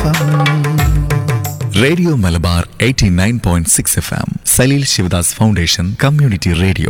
M radio Malabar 89.6 F M Saleel Sivadas foundation community radio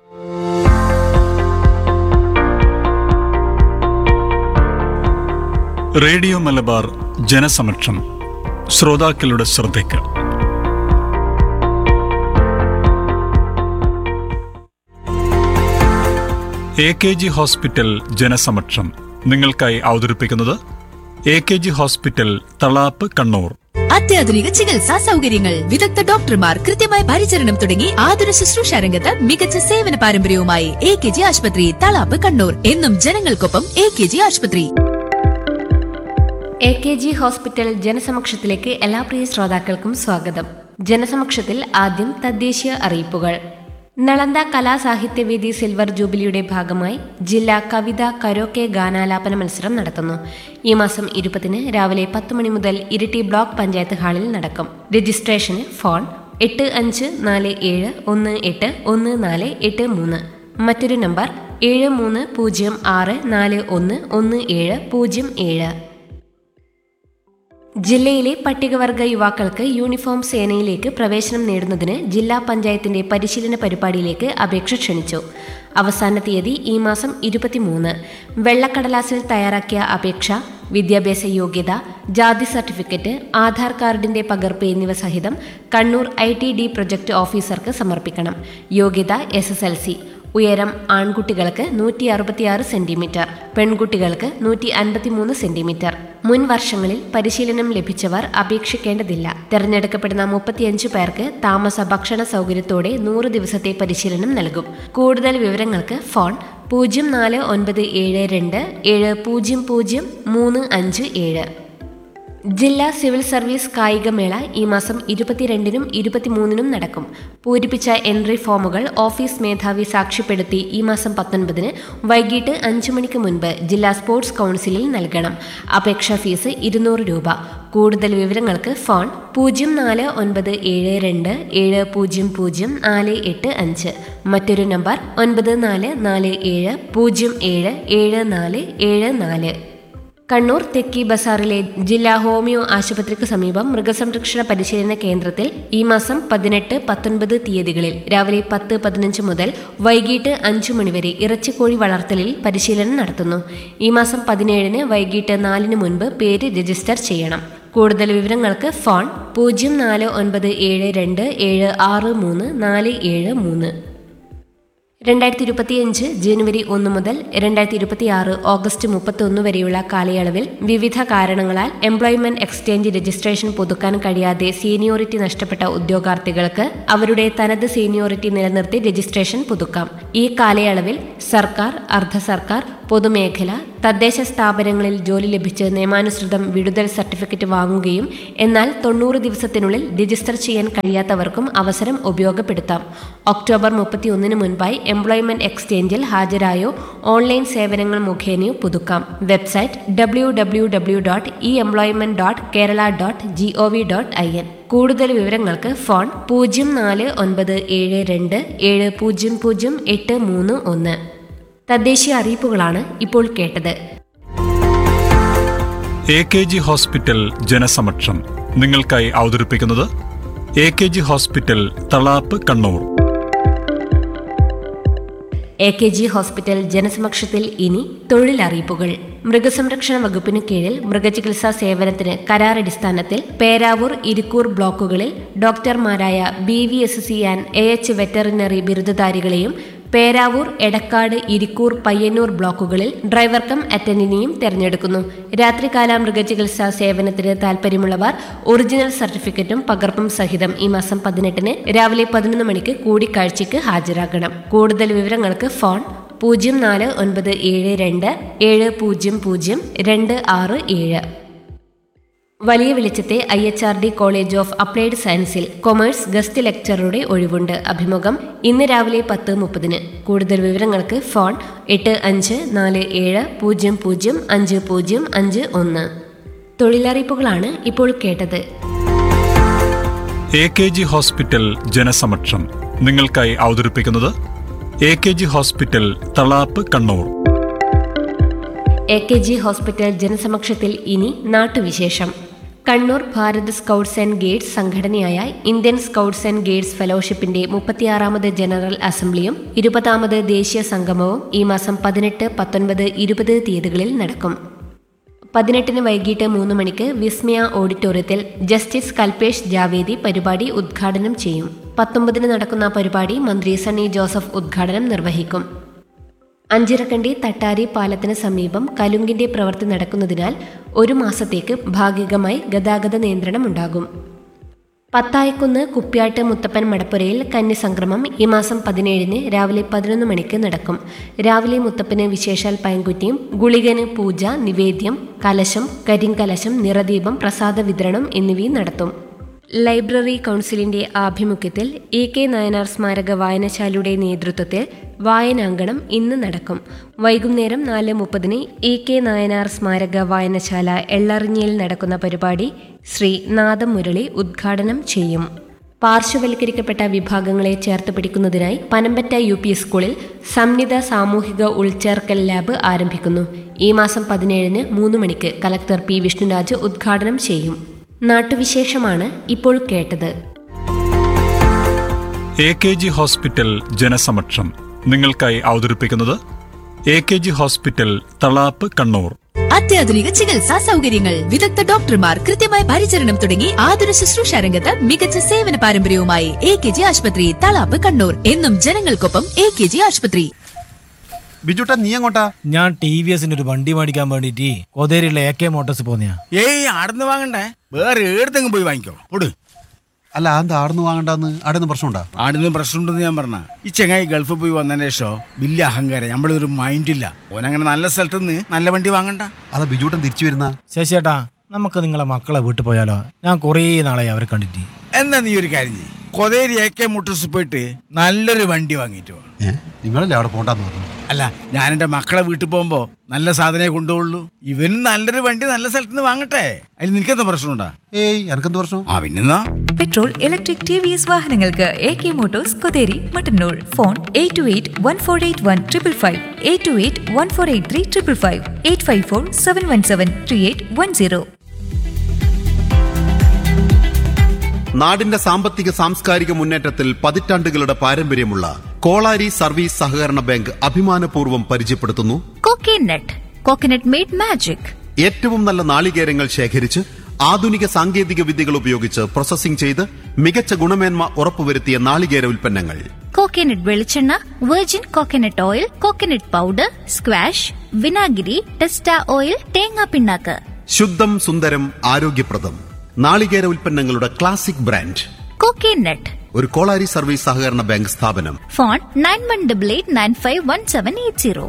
radio Malabar ജനസമക്ഷം ശ്രോതാക്കളുടെ ശ്രദ്ധയ്ക്ക് എ കെ ജി ഹോസ്പിറ്റൽ ജനസമക്ഷം നിങ്ങൾക്കായി അവതരിപ്പിക്കുന്നത് A K G hospital Thalap Kannur അത്യാധുനിക ചികിത്സാ സൗകര്യങ്ങൾ വിദഗ്ധ ഡോക്ടർമാർ കൃത്യമായ പരിചരണം തുടങ്ങി ആതുര ശുശ്രൂഷ രംഗത്ത് മികച്ച സേവന പാരമ്പര്യവുമായി എ കെ ജി ആശുപത്രി തളാപ്പ് കണ്ണൂർ എന്നും ജനങ്ങൾക്കൊപ്പം എ കെ ജി ആശുപത്രി എ കെ ജി ഹോസ്പിറ്റൽ ജനസമക്ഷത്തിലേക്ക് എല്ലാ പ്രിയ ശ്രോതാക്കൾക്കും സ്വാഗതം ജനസമക്ഷത്തിൽ ആദ്യം തദ്ദേശീയ അറിയിപ്പുകൾ നളന്ദ കലാസാഹിത്യവേദി സിൽവർ ജൂബിലിയുടെ ഭാഗമായി ജില്ലാ കവിത കരോക്കെ ഗാനാലാപന മത്സരം നടത്തുന്നു ഈ മാസം ഇരുപതിന് രാവിലെ പത്ത് മണി മുതൽ ഇരിട്ടി ബ്ലോക്ക് പഞ്ചായത്ത് ഹാളിൽ നടക്കും രജിസ്ട്രേഷന് ഫോൺ എട്ട് അഞ്ച് നാല് ഏഴ് ഒന്ന് എട്ട് ഒന്ന് നാല് എട്ട് മൂന്ന് മറ്റൊരു നമ്പർ ഏഴ് മൂന്ന് പൂജ്യം ആറ് നാല് ഒന്ന് ഒന്ന് ഏഴ് പൂജ്യം ഏഴ് ജില്ലയിലെ പട്ടികവർഗ യുവാക്കൾക്ക് യൂണിഫോം സേനയിലേക്ക് പ്രവേശനം നേടുന്നതിന് ജില്ലാ പഞ്ചായത്തിന്റെ പരിശീലന പരിപാടിയിലേക്ക് അപേക്ഷ ക്ഷണിച്ചു അവസാന തീയതി ഈ മാസം ഇരുപത്തിമൂന്ന് വെള്ളക്കടലാസിൽ തയ്യാറാക്കിയ അപേക്ഷ വിദ്യാഭ്യാസ യോഗ്യത ജാതി സർട്ടിഫിക്കറ്റ് ആധാർ കാർഡിന്റെ പകർപ്പ് എന്നിവ സഹിതം Kannur I T D project ഓഫീസർക്ക് സമർപ്പിക്കണം യോഗ്യത എസ് എസ് എൽ സി ഉയരം ആൺകുട്ടികൾക്ക് നൂറ്റി അറുപത്തിയാറ് സെന്റിമീറ്റർ പെൺകുട്ടികൾക്ക് നൂറ്റി അൻപത്തിമൂന്ന് സെന്റിമീറ്റർ മുൻ വർഷങ്ങളിൽ പരിശീലനം ലഭിച്ചവർ അപേക്ഷിക്കേണ്ടതില്ല തെരഞ്ഞെടുക്കപ്പെടുന്ന മുപ്പത്തിയഞ്ച് പേർക്ക് താമസ ഭക്ഷണ സൗകര്യത്തോടെ നൂറ് ദിവസത്തെ പരിശീലനം നൽകും കൂടുതൽ വിവരങ്ങൾക്ക് ഫോൺ പൂജ്യം നാല് ഒൻപത് ഏഴ് രണ്ട് ഏഴ് പൂജ്യം പൂജ്യം മൂന്ന് അഞ്ച് ഏഴ് ജില്ലാ സിവിൽ സർവീസ് കായികമേള ഈ മാസം ഇരുപത്തിരണ്ടിനും ഇരുപത്തിമൂന്നിനും നടക്കും പൂരിപ്പിച്ച എൻട്രി ഫോമുകൾ ഓഫീസ് മേധാവി സാക്ഷ്യപ്പെടുത്തി ഈ മാസം പത്തൊൻപതിന് വൈകിട്ട് അഞ്ചു മണിക്ക് മുൻപ് ജില്ലാ സ്പോർട്സ് കൗൺസിലിൽ നൽകണം അപേക്ഷാ ഫീസ് ഇരുന്നൂറ് രൂപ കൂടുതൽ വിവരങ്ങൾക്ക് ഫോൺ പൂജ്യം നാല് ഒൻപത് ഏഴ് രണ്ട് ഏഴ് പൂജ്യം പൂജ്യം നാല് എട്ട് അഞ്ച് മറ്റൊരു നമ്പർ ഒൻപത് നാല് നാല് ഏഴ് പൂജ്യം ഏഴ് ഏഴ് നാല് ഏഴ് നാല് കണ്ണൂർ തെക്കി ബസാറിലെ ജില്ലാ ഹോമിയോ ആശുപത്രിക്ക് സമീപം മൃഗസംരക്ഷണ പരിശീലന കേന്ദ്രത്തിൽ ഈ മാസം പതിനെട്ട് പത്തൊൻപത് തീയതികളിൽ രാവിലെ പത്ത് പതിനഞ്ച് മുതൽ വൈകിട്ട് അഞ്ചു മണിവരെ ഇറച്ചിക്കോഴി വളർത്തലിൽ പരിശീലനം നടത്തുന്നു ഈ മാസം പതിനേഴിന് വൈകിട്ട് നാലിന് മുൻപ് പേര് രജിസ്റ്റർ ചെയ്യണം കൂടുതൽ വിവരങ്ങൾക്ക് ഫോൺ പൂജ്യം നാല് ഒൻപത് ഏഴ് രണ്ട് ഏഴ് ആറ് മൂന്ന് നാല് ഏഴ് മൂന്ന് രണ്ടായിരത്തി ഇരുപത്തിയഞ്ച് ജനുവരി ഒന്ന് മുതൽ രണ്ടായിരത്തി ഇരുപത്തിയാറ് ഓഗസ്റ്റ് മുപ്പത്തൊന്ന് വരെയുള്ള കാലയളവിൽ വിവിധ കാരണങ്ങളാൽ എംപ്ലോയ്മെന്റ് എക്സ്ചേഞ്ച് രജിസ്ട്രേഷൻ പുതുക്കാൻ കഴിയാതെ സീനിയോറിറ്റി നഷ്ടപ്പെട്ട ഉദ്യോഗാർത്ഥികൾക്ക് അവരുടെ തനത് സീനിയോറിറ്റി നിലനിർത്തി രജിസ്ട്രേഷൻ പുതുക്കാം ഈ കാലയളവിൽ സർക്കാർ അർദ്ധ സർക്കാർ പൊതുമേഖല തദ്ദേശ സ്ഥാപനങ്ങളിൽ ജോലി ലഭിച്ച് നിയമാനുസൃതം വിടുതൽ സർട്ടിഫിക്കറ്റ് വാങ്ങുകയും എന്നാൽ തൊണ്ണൂറ് ദിവസത്തിനുള്ളിൽ രജിസ്റ്റർ ചെയ്യാൻ കഴിയാത്തവർക്കും അവസരം ഉപയോഗപ്പെടുത്താം ഒക്ടോബർ മുപ്പത്തിയൊന്നിന് മുൻപായി എംപ്ലോയ്മെന്റ് എക്സ്ചേഞ്ചിൽ ഹാജരായോ ഓൺലൈൻ സേവനങ്ങൾ മുഖേനയോ പുതുക്കാം website W W W dot E employment dot Kerala dot G O V dot I N കൂടുതൽ വിവരങ്ങൾക്ക് ഫോൺ പൂജ്യം നാല് ഒൻപത് ഏഴ് രണ്ട് ഏഴ് പൂജ്യം പൂജ്യം എട്ട് മൂന്ന് ഒന്ന് തദ്ദേശീയ അറിയിപ്പുകളാണ് ഇപ്പോൾ കേട്ടത് എ കെ ജി ഹോസ്പിറ്റൽ ജനസമക്ഷം നിങ്ങൾക്കായി അവതരിപ്പിക്കുന്നത് A K G hospital Thalap Kannur A K G hospital ജനസമക്ഷത്തിൽ ഇനി തൊഴിലറിയിപ്പുകൾ മൃഗസംരക്ഷണ വകുപ്പിന് കീഴിൽ മൃഗചികിത്സാ സേവനത്തിന് കരാറടിസ്ഥാനത്തിൽ പേരാവൂർ ഇരിക്കൂർ ബ്ലോക്കുകളിൽ ഡോക്ടർമാരായ B V S C and A H veterinary ബിരുദധാരികളെയും പേരാവൂർ എടക്കാട് ഇരിക്കൂർ പയ്യന്നൂർ ബ്ലോക്കുകളിൽ ഡ്രൈവർ കം അറ്റൻഡിനെയും തെരഞ്ഞെടുക്കുന്നു രാത്രികാല മൃഗചികിത്സാ സേവനത്തിന് താൽപ്പര്യമുള്ളവർ ഒറിജിനൽ സർട്ടിഫിക്കറ്റും പകർപ്പും സഹിതം ഈ മാസം പതിനെട്ടിന് രാവിലെ പതിനൊന്ന് മണിക്ക് കൂടിക്കാഴ്ചയ്ക്ക് ഹാജരാകണം കൂടുതൽ വിവരങ്ങൾക്ക് ഫോൺ പൂജ്യം നാല് ഒൻപത് ഏഴ് രണ്ട് ഏഴ് പൂജ്യം പൂജ്യം രണ്ട് ആറ് ഏഴ് വലിയ വെളിച്ചത്തെ I H R D college of applied സയൻസിൽ കൊമേഴ്സ് ഗസ്റ്റ് ലെക്ചറുടെ ഒഴിവുണ്ട് അഭിമുഖം ഇന്ന് രാവിലെ പത്ത് മുപ്പതിന് കൂടുതൽ വിവരങ്ങൾക്ക് ഫോൺ എട്ട് അഞ്ച് നാല് ഏഴ് പൂജ്യം പൂജ്യം അഞ്ച് പൂജ്യം അഞ്ച് ഒന്ന് തൊഴിലറിയിപ്പുകളാണ് ഇപ്പോൾ കേട്ടത് എ കെ ജി ഹോസ്പിറ്റൽ ജനസമക്ഷം നിങ്ങൾക്കായി അവതരിപ്പിക്കുന്നത് A K G hospital Thalap Kannur A K G hospital ജനസമക്ഷത്തിൽ ഇനി നാട്ടുവിശേഷം Kannur Bharat scouts and guides സംഘടനയായ ഇന്ത്യൻ സ്കൗട്ട്സ് ആൻഡ് ഗൈഡ്സ് ഫെലോഷിപ്പിന്റെ മുപ്പത്തിയാറാമത് ജനറൽ അസംബ്ലിയും ഇരുപതാമത് ദേശീയ സംഗമവും ഈ മാസം പതിനെട്ട് പത്തൊൻപത് ഇരുപത് തീയതികളിൽ നടക്കും പതിനെട്ടിന് വൈകിട്ട് മൂന്ന് മണിക്ക് വിസ്മയ ഓഡിറ്റോറിയത്തിൽ ജസ്റ്റിസ് കൽപേഷ് ജാവേദി പരിപാടി ഉദ്ഘാടനം ചെയ്യും പത്തൊമ്പതിന് നടക്കുന്ന പരിപാടി മന്ത്രി സണ്ണി ജോസഫ് ഉദ്ഘാടനം നിർവഹിക്കും അഞ്ചിറക്കണ്ടി തട്ടാരി പാലത്തിന് സമീപം കലുങ്കിന്റെ പ്രവൃത്തി നടക്കുന്നതിനാൽ ഒരു മാസത്തേക്ക് ഭാഗികമായി ഗതാഗത നിയന്ത്രണം ഉണ്ടാകും പത്തായക്കുന്ന് കുപ്യാട്ട് മുത്തപ്പൻ മടപ്പുരയിൽ കന്യസംക്രമം ഈ മാസം പതിനേഴിന് രാവിലെ പതിനൊന്ന് മണിക്ക് നടക്കും രാവിലെ മുത്തപ്പന് വിശേഷാൽ പയൻകുറ്റിയും ഗുളികന് പൂജ നിവേദ്യം കലശം കരിങ്കലശം നിറദീപം പ്രസാദ വിതരണം എന്നിവയും നടത്തും ലൈബ്രറി കൗൺസിലിന്റെ ആഭിമുഖ്യത്തിൽ എ കെ നായനാർ സ്മാരക വായനശാലയുടെ നേതൃത്വത്തിൽ വായനാങ്കണം ഇന്ന് നടക്കും വൈകുന്നേരം നാല് മുപ്പതിന് എ കെ നായനാർ സ്മാരക വായനശാല എള്ളറിഞ്ഞിയിൽ നടക്കുന്ന പരിപാടി ശ്രീ നാദം മുരളി ഉദ്ഘാടനം ചെയ്യും പാർശ്വവൽക്കരിക്കപ്പെട്ട വിഭാഗങ്ങളെ ചേർത്ത് പിടിക്കുന്നതിനായി പനമ്പറ്റ യു പി സ്കൂളിൽ സംനിത സാമൂഹിക ഉൾച്ചേർക്കൽ ലാബ് ആരംഭിക്കുന്നു ഈ മാസം പതിനേഴിന് മൂന്ന് മണിക്ക് കലക്ടർ പി വിഷ്ണുരാജ് ഉദ്ഘാടനം ചെയ്യും നാട്ടുവിശേഷമാണ് ഇപ്പോൾ കേട്ടത് എ കെ ജി ഹോസ്പിറ്റൽ ജനസമക്ഷം നിങ്ങൾക്കായി അവതരിപ്പിക്കുന്നത് A K G hospital Thalap Kannur അത്യാധുനിക ചികിത്സാ സൗകര്യങ്ങൾ വിദഗ്ധ ഡോക്ടർമാർ കൃത്യമായ പരിചരണം തുടങ്ങി ആതുര ശുശ്രൂഷ രംഗത്ത് മികച്ച സേവന പാരമ്പര്യവുമായി എ കെ ജി ആശുപത്രി തളാപ്പ് കണ്ണൂർ എന്നും ജനങ്ങൾക്കൊപ്പം എ കെ ജി ആശുപത്രി ബിജുട്ടാ നീ എങ്ങോട്ടാ ഞാൻ ടി വി എസിന്റെ ഒരു വണ്ടി മേടിക്കാൻ വേണ്ടിട്ട് കൊതേരിയുള്ള എ കെ മോട്ടോഴ്സ് പോന്നെയാ ഏയ് ആടുന്ന് വാങ്ങണ്ടേ വേറെ ഏടത്തെങ്കിലും പോയി വാങ്ങിക്കോ പൊട് അല്ല എന്താ ആടുന്ന് വാങ്ങണ്ടെന്ന് ആടുന്ന് പ്രശ്നമുണ്ടാ ആടുന്ന് പ്രശ്നമുണ്ടെന്ന് ഞാൻ പറഞ്ഞ ഈ ചെങ്ങായി ഗൾഫിൽ പോയി വന്നതിന് ശേഷം വലിയ അഹങ്കാരം നമ്മളൊരു മൈൻഡില്ല ഓനങ്ങനെ നല്ല സ്ഥലത്ത് നിന്ന് നല്ല വണ്ടി വാങ്ങണ്ട അതാ ബിജുട്ടൻ തിരിച്ചു വരുന്ന ശശിയേട്ടാ നമുക്ക് നിങ്ങളെ മക്കളെ വീട്ടിൽ പോയാലോ ഞാൻ കുറേ നാളായി അവരെ കണ്ടിട്ട് എന്നാ നീ ഒരു കാര്യം ചെയ്യ് കൊതേരി എ കെ മുട്ടൂസ് പോയിട്ട് നല്ലൊരു വണ്ടി വാങ്ങിയിട്ട് വാ ഏ നിങ്ങളല്ലേ അവിടെ പോണ്ടെന്ന് പറഞ്ഞു അല്ല ഞാൻ എൻ്റെ മക്കളെ വീട്ടിൽ പോകുമ്പോ നല്ല സാധനമേ കൊണ്ടുപോകുള്ളൂ ഇവനും നല്ലൊരു വണ്ടി നല്ല സ്ഥലത്ത് നിന്ന് വാങ്ങട്ടെ അതിൽ നിനക്കെന്താ പ്രശ്നമുണ്ടാ ഏയ് എനക്കെന്ത് പ്രശ്നം ആ പിന്നെന്നാ petrol electric T V S വാഹനങ്ങൾക്ക് A K motors Kotheri Mattannur phone eight two eight one four eight one triple five eight two eight one four eight three triple five eight five four seven one seven three eight one zero നാടിന്റെ സാമ്പത്തിക സാംസ്കാരിക മുന്നേറ്റത്തിൽ പതിറ്റാണ്ടുകളുടെ പാരമ്പര്യമുള്ള Kolari service സഹകരണ bank അഭിമാനപൂർവ്വം പരിചയപ്പെടുത്തുന്നു coconut coconut made magic ഏറ്റവും നല്ല നാളികേരങ്ങൾ ശേഖരിച്ച് ആധുനിക സാങ്കേതിക വിദ്യകൾ ഉപയോഗിച്ച് പ്രോസസ്സിംഗ് ചെയ്ത് മികച്ച ഗുണമേന്മ ഉറപ്പുവരുത്തിയ നാളികേര ഉൽപ്പന്നങ്ങൾ കോക്കനട്ട് വെളിച്ചെണ്ണ virgin coconut oil coconut powder squash വിനാഗിരി ടെസ്റ്റ ഓയിൽ തേങ്ങാ പിണ്ണാക്ക് ശുദ്ധം സുന്ദരം ആരോഗ്യപ്രദം നാളികേര ഉൽപ്പന്നങ്ങളുടെ ക്ലാസിക് ബ്രാൻഡ് കോക്കനട്ട് ഒരു കോളാരി സർവീസ് സഹകരണ ബാങ്ക് സ്ഥാപനം phone nine one double eight nine five one seven eight zero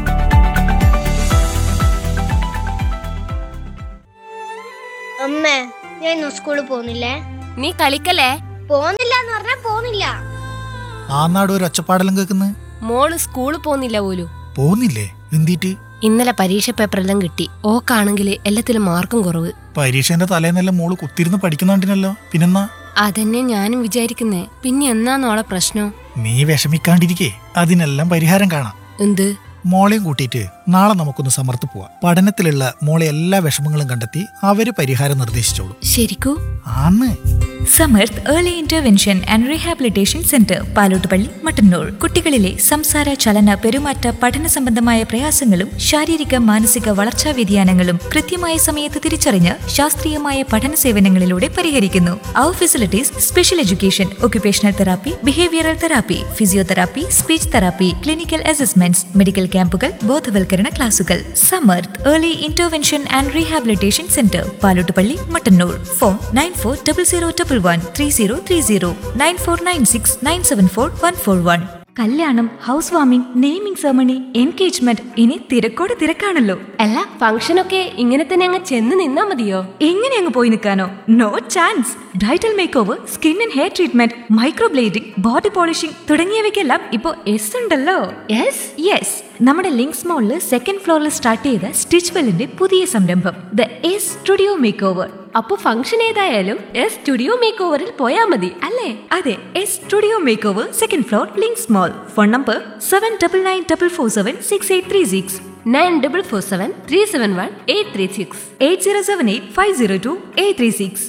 അമ്മേ ഞാൻ ഇന്ന് സ്കൂളിൽ പോകുന്നില്ലേ നീ കളിക്കലേ പോകുന്നില്ല എന്ന് പറഞ്ഞാ പോകുന്നില്ല ആ നാട് ഒരു ഒച്ചപ്പാടെല്ലാം കേൾക്കുന്നത് മോള് സ്കൂളിൽ പോകുന്നില്ല പോലും പോകുന്നില്ലേ എന്തിട്ട് ഇന്നലെ പരീക്ഷ പേപ്പറെല്ലാം കിട്ടി ഓക്കാണെങ്കിൽ എല്ലാത്തിലും മാർക്കും കുറവ് പരീക്ഷേന്റെ തലേന്നെല്ലാം മോള് കുത്തിരുന്ന് പഠിക്കുന്നുണ്ടിനല്ലോ പിന്നെന്നാ അതന്നെ ഞാനും വിചാരിക്കുന്നേ പിന്നെ എന്നാന്നോളെ പ്രശ്നം നീ വിഷമിക്കാണ്ടിരിക്കേ അതിനെല്ലാം പരിഹാരം കാണാം എന്ത് മോളെയും കൂട്ടിയിട്ട് നാളെ നമുക്കൊന്ന് സമർത്ത് പോവാം പഠനത്തിലുള്ള മോളെ എല്ലാ വിഷമങ്ങളും കണ്ടെത്തി അവര് പരിഹാരം നിർദ്ദേശിച്ചോളൂ ശരിക്കൂ ആന്ന് Samarth early intervention and rehabilitation centre Palottupally Mattannur കുട്ടികളിലെ സംസാര ചലന പെരുമാറ്റ പഠന സംബന്ധമായ പ്രയാസങ്ങളും ശാരീരിക മാനസിക വളർച്ചാ വ്യതിയാനങ്ങളും കൃത്യമായ സമയത്ത് തിരിച്ചറിഞ്ഞ് ശാസ്ത്രീയമായ പഠന സേവനങ്ങളിലൂടെ പരിഹരിക്കുന്നു അവർ facilities special education occupational therapy behavioural therapy physiotherapy speech therapy clinical assessments medical ക്യാമ്പുകൾ ബോധവൽക്കരണ ക്ലാസുകൾ Samarth early intervention and rehabilitation centre Palottupally Mattannur phone nine four double zero double one three zero three zero nine four nine six nine seven four one four one കല്യാണം house warming naming ceremony engagement ഇനി തിരക്കോട് തിരക്കാണല്ലോ അല്ല ഫംഗ്ഷനൊക്കെ ഇങ്ങനെ തന്നെ അങ്ങ് ചെന്ന് നിന്നാ മതിയോ എങ്ങനെ അങ്ങ് പോയി നിൽക്കാനോ no chance bridal makeover skin and hair treatment microblading body polishing തുടങ്ങിയവയ്ക്കെല്ലാം ഇപ്പോ എസ് ഉണ്ടല്ലോ യെസ് യെസ് നമ്മുടെ ലിങ്ക്സ് മോളില് സെക്കൻഡ് ഫ്ലോറിൽ സ്റ്റാർട്ട് ചെയ്ത സ്റ്റിച്ച് വെല്ലിന്റെ പുതിയ സംരംഭം the S studio makeover അപ്പൊ ഫംഗ്ഷൻ ഏതായാലും എസ് സ്റ്റുഡിയോ മേക്ക് ഓവറിൽ പോയാ മതി അല്ലേ അതെ S studio makeover second floor Links mall phone number seven double nine double four seven six eight three six nine double four seven three seven one eight three six eight zero seven eight five zero two eight three six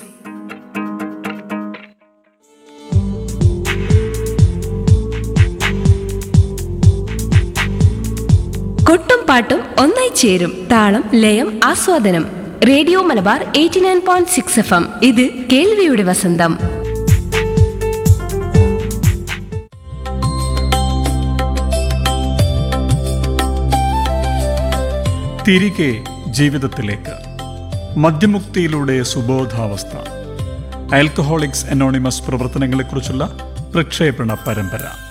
കൊട്ടും പാട്ടും ഒന്നായി ചേരും താളം ലയം ആസ്വാദനം radio Malabar eighty nine point six F M ഇത് കേൾവിയുടെ വസന്തം തിരികെ ജീവിതത്തിലേക്ക് മദ്യമുക്തിയിലൂടെ സുബോധാവസ്ഥ ആൽക്കഹോളിക്സ് അനോണിമസ് പ്രവർത്തനങ്ങളെക്കുറിച്ചുള്ള പ്രക്ഷേപണ പരമ്പര